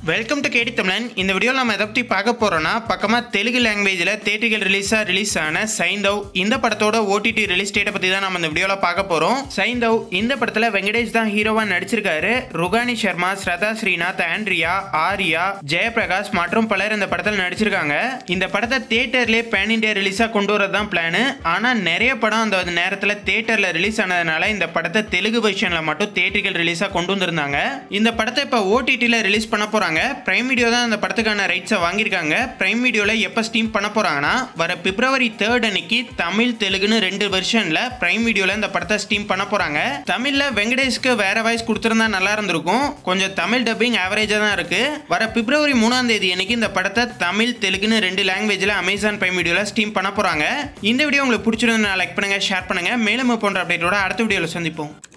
welcome to கேடி தமிழன் இந்த வீடியோவில் நம்ம எதை பற்றி பார்க்க போகிறோம்னா பக்கமாக தெலுங்கு லாங்குவேஜில் தேட்டிகள் ரிலீஸாக ரிலீஸ் ஆன சைந்தவ் இந்த படத்தோட ஓடிடி ரிலீஸ் டேட்டை பற்றி தான் நம்ம இந்த வீடியோவில் பார்க்க போகிறோம் சைந்தவ் இந்த படத்தில் வெங்கடேஷ் தான் ஹீரோவாக நடிச்சிருக்காரு ருகானி சர்மா ஸ்ரதா ஸ்ரீநாத் ஆண்ட்ரியா ஆர்யா ஜெயபிரகாஷ் மற்றும் பலர் இந்த படத்தில் நடிச்சிருக்காங்க இந்த படத்தை தேட்டர்லேயே பேன் இண்டியா ரிலீஸாக கொண்டு வரது தான் பிளானு ஆனால் நிறைய படம் அந்த நேரத்தில் தேட்டரில் ரிலீஸ் ஆனதுனால இந்த படத்தை தெலுங்கு வெர்ஷனில் மட்டும் தேட்டர்கள் ரிலீஸாக கொண்டு வந்திருந்தாங்க இந்த படத்தை இப்போ ஓடிடியில் ரிலீஸ் பண்ண போகிறாங்க பிரைம் வீடியோ தான் அந்த படத்துக்கான ரைட்ஸை வாங்கியிருக்காங்க பிரைம் வீடியோவில் எப்போ ஸ்டீம் பண்ண போகிறாங்கன்னா வர பிப்ரவரி தேர்ட் அன்னைக்கு தமிழ் தெலுங்குன்னு ரெண்டு வெர்ஷனில் பிரைம் வீடியோவில் இந்த படத்தை ஸ்டீம் பண்ண போகிறாங்க தமிழில் வெங்கடேஷ்க்கு வேற வாய்ஸ் கொடுத்துருந்தா நல்லா இருந்திருக்கும் கொஞ்சம் தமிழ் டப்பிங் ஆவரேஜாக தான் இருக்குது வர பிப்ரவரி மூணாம் தேதி அன்னைக்கு இந்த படத்தை தமிழ் தெலுங்குன்னு ரெண்டு லாங்குவேஜில் அமேசான் பிரைம் வீடியோவில் ஸ்டீம் பண்ண போகிறாங்க இந்த வீடியோ உங்களுக்கு பிடிச்சிருந்தா லைக் பண்ணுங்கள் ஷேர் பண்ணுங்கள் மேலும் இது போன்ற அப்டேட்டோட அடுத்த வீடியோவில் சந்திப்போம்